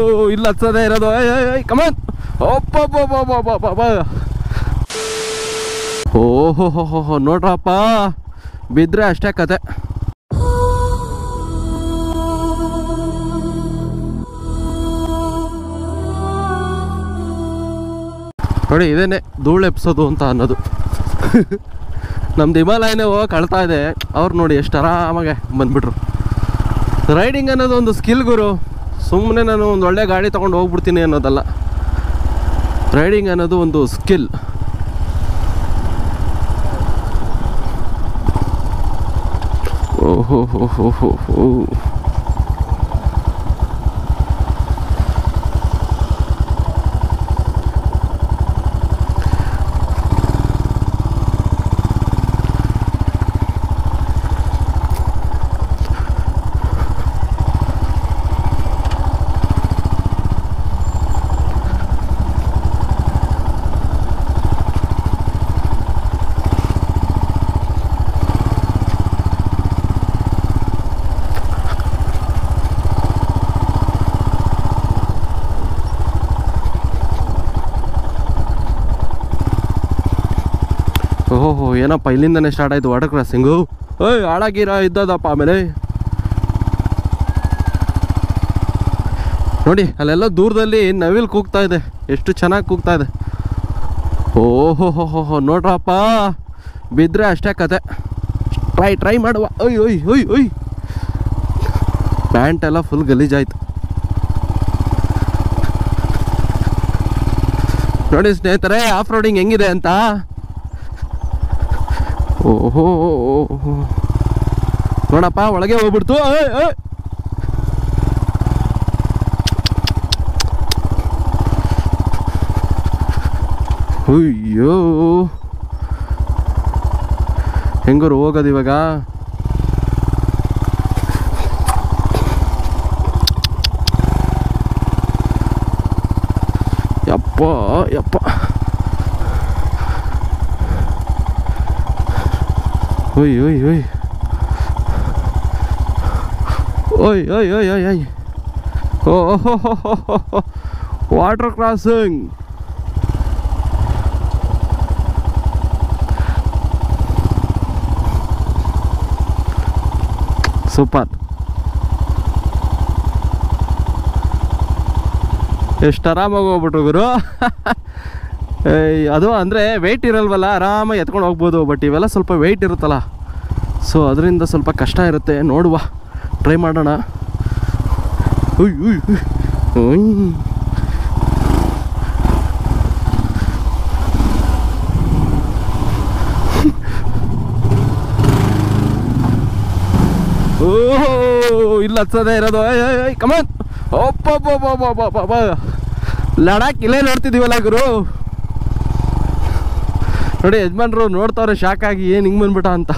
ಇಲ್ಲ ಹಚ್ಚದೇ ಇರೋದು ಕಮಾನ್ ಒಬ್ಬೊಬ್ಬೊಬ್ಬೊಬ್ಬೊಬ್ಬ ಓಹೋ ಹೋ ಹೋ ಹೋ ನೋಡ್ರಪ್ಪ ಬಿದ್ದರೆ ಅಷ್ಟೇ ಕತೆ ನೋಡಿ ಇದೇನೆ ಧೂಳು ಎಪ್ಸೋದು ಅಂತ ಅನ್ನೋದು ನಮ್ದು ಹಿಮಾಲಯನೇ ಹೋಗಕ್ಕೆ ಅಳ್ತಾ ಇದೆ ಅವ್ರು ನೋಡಿ ಎಷ್ಟು ಆರಾಮಾಗೆ ಬಂದ್ಬಿಟ್ರು ರೈಡಿಂಗ್ ಅನ್ನೋದು ಒಂದು ಸ್ಕಿಲ್ ಗುರು ಸುಮ್ಮನೆ ನಾನು ಒಂದು ಒಳ್ಳೆ ಗಾಡಿ ತೊಗೊಂಡು ಹೋಗ್ಬಿಡ್ತೀನಿ ಅನ್ನೋದಲ್ಲ ರೈಡಿಂಗ್ ಅನ್ನೋದು ಒಂದು ಸ್ಕಿಲ್ ಓಹೋ ಹೋ ಹೋ ಹೋ ಹೋ ಓಹೋ ಏನಪ್ಪ ಇಲ್ಲಿಂದನೇ ಸ್ಟಾರ್ಟ್ ಆಯ್ತು ವಾಟರ್ ಕ್ರಾಸಿಂಗು ಓಯ್ ಹಾಳಾಗಿರ ಇದ್ದದಪ್ಪ ಆಮೇಲೆ ನೋಡಿ ಅಲ್ಲೆಲ್ಲ ದೂರದಲ್ಲಿ ನವಿಲ್ ಕೂಗ್ತಾ ಇದೆ ಎಷ್ಟು ಚೆನ್ನಾಗಿ ಕೂಗ್ತಾ ಇದೆ ಓಹೋ ಹೋ ಹೋ ಹೋ ನೋಡ್ರಪ್ಪ ಬಿದ್ದರೆ ಅಷ್ಟೇ ಕತೆ ಟ್ರೈ ಟ್ರೈ ಮಾಡುವ ಒಯ್ ಒಯ್ ಒಯ್ ಒಯ್ ಪ್ಯಾಂಟ್ ಎಲ್ಲ ಫುಲ್ ಗಲೀಜಾಯ್ತು ನೋಡಿ ಸ್ನೇಹಿತರೆ ಆಫ್ ರೋಡಿಂಗ್ ಹೆಂಗಿದೆ ಅಂತ ಓಹೋ ನೋಡಪ್ಪ ಒಳಗೆ ಹೋಗ್ಬಿಡ್ತು ಏಯ್, ಏಯ್. ಅಯ್ಯೋ ಹೆಂಗಾರು ಹೋಗೋದು ಇವಾಗ ಯಪ್ಪ ಯಪ್ಪ Ui, ui, ui. Oi, oi, oi, oi, oi. Oh, oh, oh, oh, oh, oh. Water crossing. Super ಎಷ್ಟು ಆರಾಮಾಗಿ ಹೋಗ್ಬಿಟ್ರು ಗುರು ಏಯ್, ಅದು ಅಂದರೆ ವೆಯ್ಟ್ ಇರಲ್ವಲ್ಲ ಆರಾಮಾಗಿ ಎತ್ಕೊಂಡು ಹೋಗ್ಬೋದು ಬಟ್ ಇವೆಲ್ಲ ಸ್ವಲ್ಪ ವೆಯ್ಟ್ ಇರುತ್ತಲ್ಲ ಸೊ ಅದರಿಂದ ಸ್ವಲ್ಪ ಕಷ್ಟ ಇರುತ್ತೆ ನೋಡುವ ಟ್ರೈ ಮಾಡೋಣ ಉಯ್ ಉಯ್ ಉಯ್. ಉಯ್. ಓಹೋ ಇಲ್ಲ ಹಚ್ಚದೇ ಇರೋದು ಕಮಾನ್ ಒಬ್ಬೊಬ್ಬೊಬ್ಬೊಬ್ಬೊಬ್ಬ ಲಡಾಖ್ ಇಲ್ಲೇ ನೋಡ್ತಿದ್ದೀವಲ್ಲ ಗುರು ನೋಡಿ ಯಜಮಾನ್ರು ನೋಡ್ತಾವ್ರೆ ಶಾಕ್ ಆಗಿ ಏನು ಹಿಂಗೆ ಬಂದ್ಬಿಟ್ಟ ಅಂತ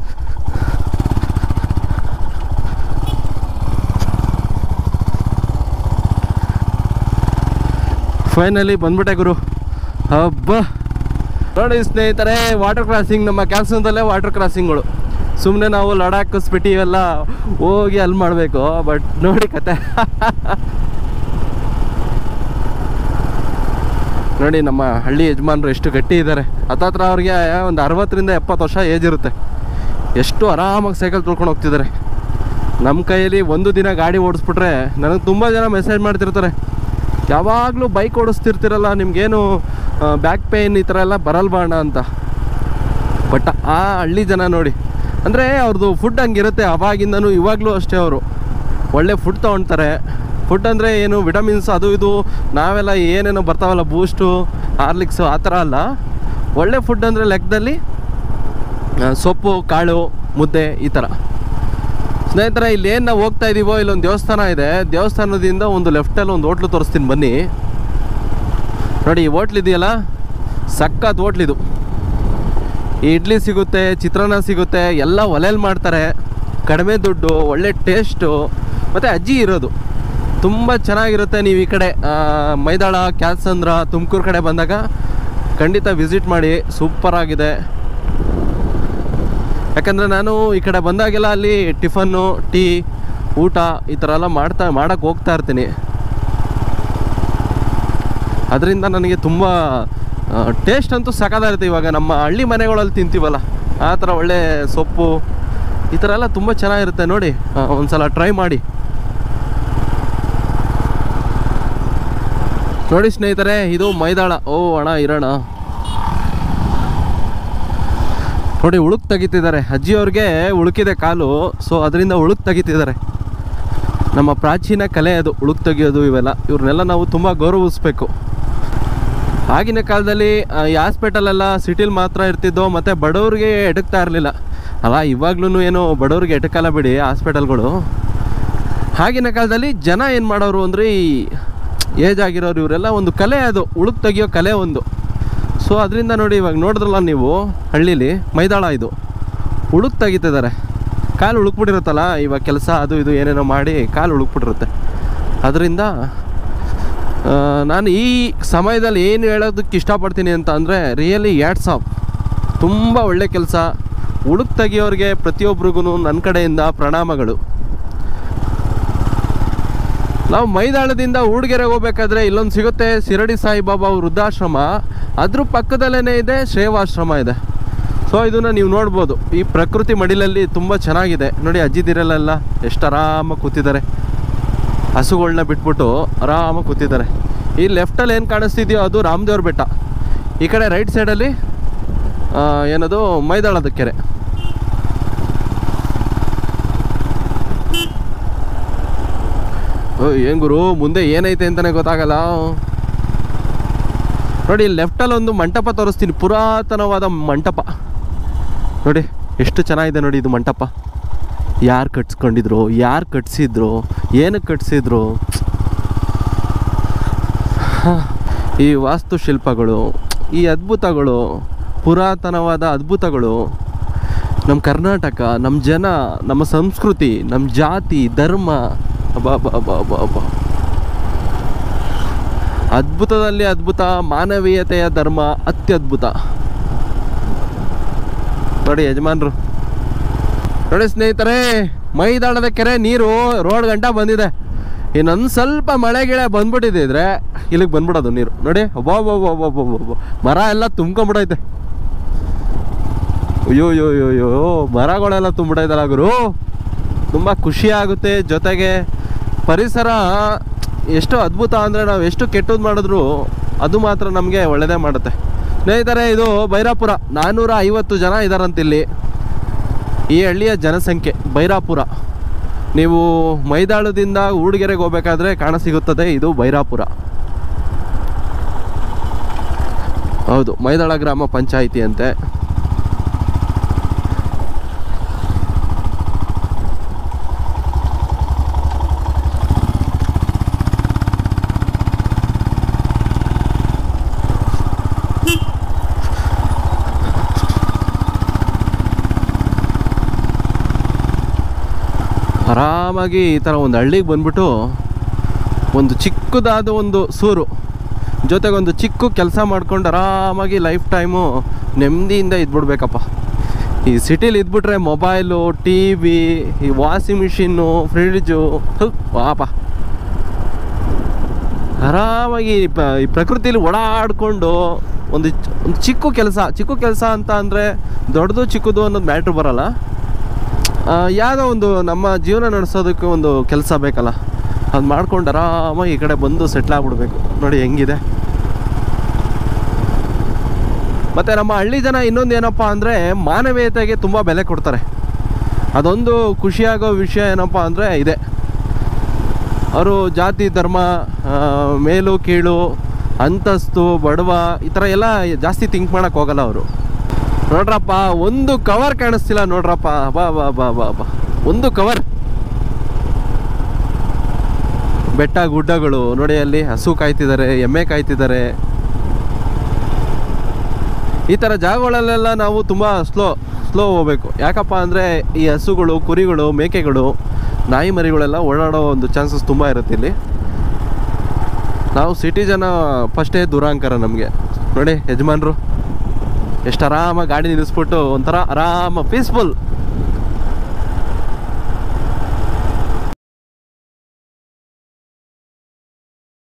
ಫೈನಲಿ ಬಂದ್ಬಿಟ್ಟೆ ಗುರು ಹಬ್ಬ ನೋಡಿ ಸ್ನೇಹಿತರೆ ವಾಟರ್ ಕ್ರಾಸಿಂಗ್ ನಮ್ಮ ಕ್ಯಾನ್ಸನ್ದಲ್ಲೇ ವಾಟರ್ ಕ್ರಾಸಿಂಗ್ಗಳು ಸುಮ್ಮನೆ ನಾವು ಲಡಾಖ್ ಸ್ಪಿಟಿ ಎಲ್ಲ ಹೋಗಿ ಅಲ್ಲಿ ಮಾಡಬೇಕು ಬಟ್ ನೋಡಿ ಕತೆ ನೋಡಿ ನಮ್ಮ ಹಳ್ಳಿ ಯಜಮಾನ್ರು ಎಷ್ಟು ಗಟ್ಟಿ ಇದ್ದಾರೆ ಹತ್ತತ್ರ ಅವ್ರಿಗೆ ಒಂದು ಅರವತ್ತರಿಂದ ಎಪ್ಪತ್ತು ವರ್ಷ ಏಜ್ ಇರುತ್ತೆ ಎಷ್ಟು ಆರಾಮಾಗಿ ಸೈಕಲ್ ತುಳ್ಕೊಂಡು ಹೋಗ್ತಿದ್ದಾರೆ ನಮ್ಮ ಕೈಯಲ್ಲಿ ಒಂದು ದಿನ ಗಾಡಿ ಓಡಿಸ್ಬಿಟ್ರೆ ನನಗೆ ತುಂಬ ಜನ ಮೆಸೇಜ್ ಮಾಡ್ತಿರ್ತಾರೆ ಯಾವಾಗಲೂ ಬೈಕ್ ಓಡಿಸ್ತಿರ್ತಿರಲ್ಲ ನಿಮ್ಗೇನು ಬ್ಯಾಕ್ ಪೇಯ್ನ್ ಈ ಥರ ಎಲ್ಲ ಬರಲ್ವಾ ಅಣ್ಣ ಅಂತ ಬಟ್ ಆ ಹಳ್ಳಿ ಜನ ನೋಡಿ ಅಂದರೆ ಅವ್ರದ್ದು ಫುಡ್ ಹಂಗಿರುತ್ತೆ ಅವಾಗಿಂದನೂ ಇವಾಗಲೂ ಅಷ್ಟೇ ಅವರು ಒಳ್ಳೆ ಫುಡ್ ತೊಗೊಳ್ತಾರೆ ಫುಡ್ ಅಂದರೆ ಏನು ವಿಟಮಿನ್ಸ್ ಅದು ಇದು ನಾವೆಲ್ಲ ಏನೇನೋ ಬರ್ತಾವಲ್ಲ ಬೂಸ್ಟು ಹಾರ್ಲಿಕ್ಸು ಆ ಥರ ಅಲ್ಲ ಒಳ್ಳೆ ಫುಡ್ ಅಂದರೆ ಲೆಕ್ಕದಲ್ಲಿ ಆ, ಸೊಪ್ಪು ಕಾಳು ಮುದ್ದೆ ಈ ಥರ ಸ್ನೇಹಿತರೆ ಇಲ್ಲಿ ಏನು ನಾವು ಹೋಗ್ತಾ ಇದ್ದೀವೋ ಇಲ್ಲೊಂದು ದೇವಸ್ಥಾನ ಇದೆ ದೇವಸ್ಥಾನದಿಂದ ಒಂದು ಲೆಫ್ಟಲ್ಲಿ ಒಂದು ಹೋಟ್ಲು ತೋರಿಸ್ತೀನಿ ಬನ್ನಿ ನೋಡಿ ಈ ಹೋಟ್ಲ್ ಇದೆಯಲ್ಲ ಸಖತ್ ಹೋಟ್ಲಿದು ಈ ಇಡ್ಲಿ ಸಿಗುತ್ತೆ ಚಿತ್ರಾನ್ನ ಸಿಗುತ್ತೆ ಎಲ್ಲ ಒಲೆಯಲ್ಲಿ ಮಾಡ್ತಾರೆ ಕಡಿಮೆ ದುಡ್ಡು ಒಳ್ಳೆ ಟೇಸ್ಟು ಮತ್ತು ಅಜ್ಜಿ ಇರೋದು ತುಂಬ ಚೆನ್ನಾಗಿರುತ್ತೆ ನೀವು ಈ ಕಡೆ ಆ, ಮೈದಾಳ ಕ್ಯಾಲ್ಸಂದ್ರ ತುಮಕೂರು ಕಡೆ ಬಂದಾಗ ಖಂಡಿತ ವಿಸಿಟ್ ಮಾಡಿ ಸೂಪರ್ ಆಗಿದೆ ಯಾಕಂದರೆ ನಾನು ಈ ಕಡೆ ಬಂದಾಗೆಲ್ಲ ಅಲ್ಲಿ ಟಿಫನ್ನು ಟೀ ಊಟ ಈ ಥರ ಎಲ್ಲ ಮಾಡ್ತಾ ಮಾಡೋಕ್ಕೆ ಹೋಗ್ತಾ ಇರ್ತೀನಿ ಅದರಿಂದ ನನಗೆ ತುಂಬ ಟೇಸ್ಟ್ ಅಂತೂ ಸಖತ್ತಾಗಿರುತ್ತೆ ಇವಾಗ ನಮ್ಮ ಹಳ್ಳಿ ಮನೆಗಳಲ್ಲಿ ತಿಂತೀವಲ್ಲ ಆ ಥರ ಒಳ್ಳೆ ಸೊಪ್ಪು ಈ ಥರ ಎಲ್ಲ ತುಂಬ ಚೆನ್ನಾಗಿರುತ್ತೆ ನೋಡಿ ಆ, ಒಂದ್ಸಲ ಟ್ರೈ ಮಾಡಿ ನೋಡಿ ಸ್ನೇಹಿತರೆ ಇದು ಮೈದಾಳ ಓ ಅಣ್ಣ ಇರೋಣ ನೋಡಿ ಉಳುಕ್ ತೆಗಿತಿದ್ದಾರೆ ಅಜ್ಜಿಯವ್ರಿಗೆ ಉಳುಕಿದೆ ಕಾಲು ಸೊ ಅದರಿಂದ ಉಳುಕ್ ತೆಗಿತಿದ್ದಾರೆ ನಮ್ಮ ಪ್ರಾಚೀನ ಕಲೆ ಅದು ಉಳುಕ್ ತೆಗಿಯೋದು ಇವೆಲ್ಲ ಇವ್ರನ್ನೆಲ್ಲ ನಾವು ತುಂಬ ಗೌರವಿಸ್ಬೇಕು ಆಗಿನ ಕಾಲದಲ್ಲಿ ಆ, ಈ ಹಾಸ್ಪಿಟಲೆಲ್ಲ ಸಿಟಿಲಿ ಮಾತ್ರ ಇರ್ತಿದ್ದೋ ಮತ್ತು ಬಡವ್ರಿಗೆ ಎಟಕ್ತಾ ಇರಲಿಲ್ಲ ಅಲ್ಲ ಇವಾಗ್ಲೂ ಏನು ಬಡವ್ರಿಗೆ ಎಟಕಲ್ಲ ಬಿಡಿ ಹಾಸ್ಪಿಟಲ್ಗಳು ಆಗಿನ ಕಾಲದಲ್ಲಿ ಜನ ಏನು ಮಾಡೋರು ಅಂದರೆ ಈ ಏಜ್ ಆಗಿರೋರು ಇವರೆಲ್ಲ ಒಂದು ಕಲೆ ಅದು ಉಳುಕ್ ತೆಗಿಯೋ ಕಲೆ ಒಂದು ಸೊ ಅದರಿಂದ ನೋಡಿ ಇವಾಗ ನೋಡಿದ್ರಲ್ಲ ನೀವು ಹಳ್ಳೀಲಿ ಮೈದಾಳ ಇದು ಉಳುಕ್ ತೆಗಿತಿದ್ದಾರೆ ಕಾಲು ಉಳುಕ್ಬಿಟ್ಟಿರುತ್ತಲ್ಲ ಇವಾಗ ಕೆಲಸ ಅದು ಇದು ಏನೇನೋ ಮಾಡಿ ಕಾಲು ಉಳುಕ್ಬಿಟ್ಟಿರುತ್ತೆ ಅದರಿಂದ ಆ, ನಾನು ಈ ಸಮಯದಲ್ಲಿ ಏನು ಹೇಳೋದಕ್ಕೆ ಇಷ್ಟಪಡ್ತೀನಿ ಅಂತ ಅಂದರೆ ರಿಯಲಿ ಯಾಡ್ಸ್ ಆಫ್ ತುಂಬ ಒಳ್ಳೆ ಕೆಲಸ ಉಳುಕ್ ತೆಗಿಯೋರಿಗೆ ಪ್ರತಿಯೊಬ್ರಿಗೂ ನನ್ನ ಕಡೆಯಿಂದ ಪ್ರಣಾಮಗಳು ನಾವು ಮೈದಾಳದಿಂದ ಊಡ್ಗೆರೆಗೆ ಹೋಗ್ಬೇಕಾದ್ರೆ ಇಲ್ಲೊಂದು ಸಿಗುತ್ತೆ ಶಿರಡಿ ಸಾಯಿಬಾಬಾ ವೃದ್ಧಾಶ್ರಮ ಅದ್ರ ಪಕ್ಕದಲ್ಲೇ ಇದೆ ಸೇವಾಶ್ರಮ ಇದೆ ಸೊ ಇದನ್ನ ನೀವು ನೋಡ್ಬೋದು ಈ ಪ್ರಕೃತಿ ಮಡಿಲಲ್ಲಿ ತುಂಬ ಚೆನ್ನಾಗಿದೆ ನೋಡಿ ಅಜ್ಜಿದಿರಲ್ಲೆಲ್ಲ ಎಷ್ಟು ಆರಾಮಾಗಿ ಕೂತಿದ್ದಾರೆ ಹಸುಗಳನ್ನ ಬಿಟ್ಬಿಟ್ಟು ಆರಾಮಾಗಿ ಕೂತಿದ್ದಾರೆ ಈ ಲೆಫ್ಟಲ್ಲಿ ಏನು ಕಾಣಿಸ್ತಿದೆಯೋ ಅದು ರಾಮದೇವ್ರ ಬೆಟ್ಟ ಈ ಕಡೆ ರೈಟ್ ಸೈಡಲ್ಲಿ ಆ, ಏನದು ಮೈದಾಳದ ಕೆರೆ ಓ ಏನು ಗುರು ಮುಂದೆ ಏನೈತೆ ಅಂತಲೇ ಗೊತ್ತಾಗಲ್ಲ ನೋಡಿ ಲೆಫ್ಟಲ್ಲಿ ಒಂದು ಮಂಟಪ ತೋರಿಸ್ತೀನಿ ಪುರಾತನವಾದ ಮಂಟಪ ನೋಡಿ ಎಷ್ಟು ಚೆನ್ನಾಗಿದೆ ನೋಡಿ ಇದು ಮಂಟಪ ಯಾರು ಕಟ್ಸ್ಕೊಂಡಿದ್ರು ಯಾರು ಕಟ್ಸಿದ್ರು ಏನಕ್ಕೆ ಕಟ್ಸಿದ್ರು ಹ, ಈ ವಾಸ್ತುಶಿಲ್ಪಗಳು ಈ ಅದ್ಭುತಗಳು ಪುರಾತನವಾದ ಅದ್ಭುತಗಳು ನಮ್ಮ ಕರ್ನಾಟಕ ನಮ್ಮ ಜನ ನಮ್ಮ ಸಂಸ್ಕೃತಿ ನಮ್ಮ ಜಾತಿ ಧರ್ಮ ಅಬ್ಬಾ ಅಬ್ಬಾ ಅಬ್ಬಾ ಅಬ್ಬಾ ಅಬ್ಬಾ. ಅದ್ಭುತದಲ್ಲಿ ಅದ್ಭುತ ಮಾನವೀಯತೆಯ ಧರ್ಮ ಅತ್ಯದ್ಭುತ ನೋಡಿ ಯಜಮಾನ್ರು ನೋಡಿ ಸ್ನೇಹಿತರೆ ಮೈದಾಳದ ಕೆರೆ ನೀರು ರೋಡ್ ಗಂಟ ಬಂದಿದೆ ಇನ್ನೊಂದು ಸ್ವಲ್ಪ ಮಳೆ ಗಿಳೆ ಬಂದ್ಬಿಟ್ಟಿದ್ರೆ ಇಲ್ಲಿಗೆ ಬಂದ್ಬಿಡೋದು ನೀರು ನೋಡಿ ಒಬ್ಬ ಮರ ಎಲ್ಲ ತುಂಬ್ಕೊಂಬಿಡೈತೆ ಅಯ್ಯೋ ಅಯ್ಯೋ ಅಯ್ಯೋ ಅಯ್ಯೋ ಮರಗಳೆಲ್ಲ ತುಂಬಿಡೈತಲ್ಲ ಗುರು ತುಂಬ ಖುಷಿ ಆಗುತ್ತೆ ಜೊತೆಗೆ ಪರಿಸರ ಎಷ್ಟು ಅದ್ಭುತ ಅಂದರೆ ನಾವು ಎಷ್ಟು ಕೆಟ್ಟದ್ದು ಮಾಡಿದ್ರು ಅದು ಮಾತ್ರ ನಮಗೆ ಒಳ್ಳೆಯದೇ ಮಾಡುತ್ತೆ ಸ್ನೇಹಿತರೆ ಇದು ಬೈರಾಪುರ ನಾನ್ನೂರ ಐವತ್ತು ಜನ ಇದ್ದಾರಂತಿಲ್ಲಿ ಈ ಹಳ್ಳಿಯ ಜನಸಂಖ್ಯೆ ಬೈರಾಪುರ ನೀವು ಮೈದಾಳದಿಂದ ಊಡಿಗೆರೆಗೆ ಹೋಗ್ಬೇಕಾದ್ರೆ ಕಾಣಸಿಗುತ್ತದೆ ಇದು ಬೈರಾಪುರ ಹೌದು ಮೈದಾಳ ಗ್ರಾಮ ಪಂಚಾಯಿತಿ ಅಂತೆ ಆರಾಮಾಗಿ ಈ ಥರ ಒಂದು ಹಳ್ಳಿಗೆ ಬಂದ್ಬಿಟ್ಟು ಒಂದು ಚಿಕ್ಕದಾದ ಒಂದು ಸೂರು ಜೊತೆಗೆ ಒಂದು ಚಿಕ್ಕ ಕೆಲಸ ಮಾಡ್ಕೊಂಡು ಆರಾಮಾಗಿ ಲೈಫ್ ಟೈಮು ನೆಮ್ಮದಿಯಿಂದ ಇದ್ಬಿಡ್ಬೇಕಪ್ಪ ಈ ಸಿಟಿಲಿ ಇದ್ಬಿಟ್ರೆ ಮೊಬೈಲು ಟಿ ವಿ ಈ ವಾಷಿಂಗ್ ಮಿಷಿನ್ನು ಫ್ರಿಡ್ಜು ಪಾಪ ಆರಾಮಾಗಿ ಈ ಪ- ಈ ಪ್ರಕೃತಿಲಿ ಓಡಾಡಿಕೊಂಡು ಒಂದು ಚ- ಒಂದು ಚಿಕ್ಕ ಕೆಲಸ ಚಿಕ್ಕ ಕೆಲಸ ಅಂತ ಅಂದರೆ ದೊಡ್ಡದು ಚಿಕ್ಕದು ಅನ್ನೋದು ಮ್ಯಾಟ್ರ್ ಬರಲ್ಲ ಆ, ಯಾವುದೋ ಒಂದು ನಮ್ಮ ಜೀವನ ನಡೆಸೋದಕ್ಕೆ ಒಂದು ಕೆಲಸ ಬೇಕಲ್ಲ ಅದು ಮಾಡ್ಕೊಂಡು ಆರಾಮಾಗಿ ಈ ಕಡೆ ಬಂದು ಸೆಟ್ಲ್ ಆಗ್ಬಿಡ್ಬೇಕು ನೋಡಿ ಹೆಂಗಿದೆ ಮತ್ತು ನಮ್ಮ ಹಳ್ಳಿ ಜನ ಇನ್ನೊಂದು ಏನಪ್ಪ ಅಂದರೆ ಮಾನವೀಯತೆಗೆ ತುಂಬ ಬೆಲೆ ಕೊಡ್ತಾರೆ ಅದೊಂದು ಖುಷಿಯಾಗೋ ವಿಷಯ ಏನಪ್ಪ ಅಂದರೆ ಇದೆ ಅವರು ಜಾತಿ ಧರ್ಮ ಆ, ಮೇಲು ಕೀಳು ಅಂತಸ್ತು ಬಡವ ಈ ಥರ ಎಲ್ಲ ಜಾಸ್ತಿ ಥಿಂಕ್ ಮಾಡೋಕ್ಕೆ ಹೋಗಲ್ಲ ಅವರು ನೋಡ್ರಪ್ಪ ಒಂದು ಕವರ್ ಕಾಣಿಸ್ತಿಲ್ಲ ನೋಡ್ರಪ್ಪ ಬಾ ಬಾ ಬಾ ಬಾ ಬಾ ಒಂದು ಕವರ್ ಬೆಟ್ಟ ಗುಡ್ಡಗಳು ನೋಡಿ ಅಲ್ಲಿ ಹಸು ಕಾಯ್ತಿದ್ದಾರೆ ಎಮ್ಮೆ ಕಾಯ್ತಿದ್ದಾರೆ ಈ ಥರ ಜಾಗಗಳಲ್ಲೆಲ್ಲ ನಾವು ತುಂಬ ಸ್ಲೋ ಸ್ಲೋ ಹೋಗ್ಬೇಕು ಯಾಕಪ್ಪ ಅಂದರೆ ಈ ಹಸುಗಳು ಕುರಿಗಳು ಮೇಕೆಗಳು ನಾಯಿ ಮರಿಗಳೆಲ್ಲ ಓಡಾಡೋ ಒಂದು ಚಾನ್ಸಸ್ ತುಂಬ ಇರುತ್ತೆ ಇಲ್ಲಿ ನಾವು ಸಿಟಿ ಜನ ಫಸ್ಟೇ ದುರಾಂಕರ ನಮಗೆ ನೋಡಿ ಯಜಮಾನ್ರು ಎಷ್ಟು ಆರಾಮಾಗಿ ಗಾಡಿ ನಿಲ್ಲಿಸ್ಬಿಟ್ಟು ಒಂಥರ ಆರಾಮ ಪೀಸ್ಫುಲ್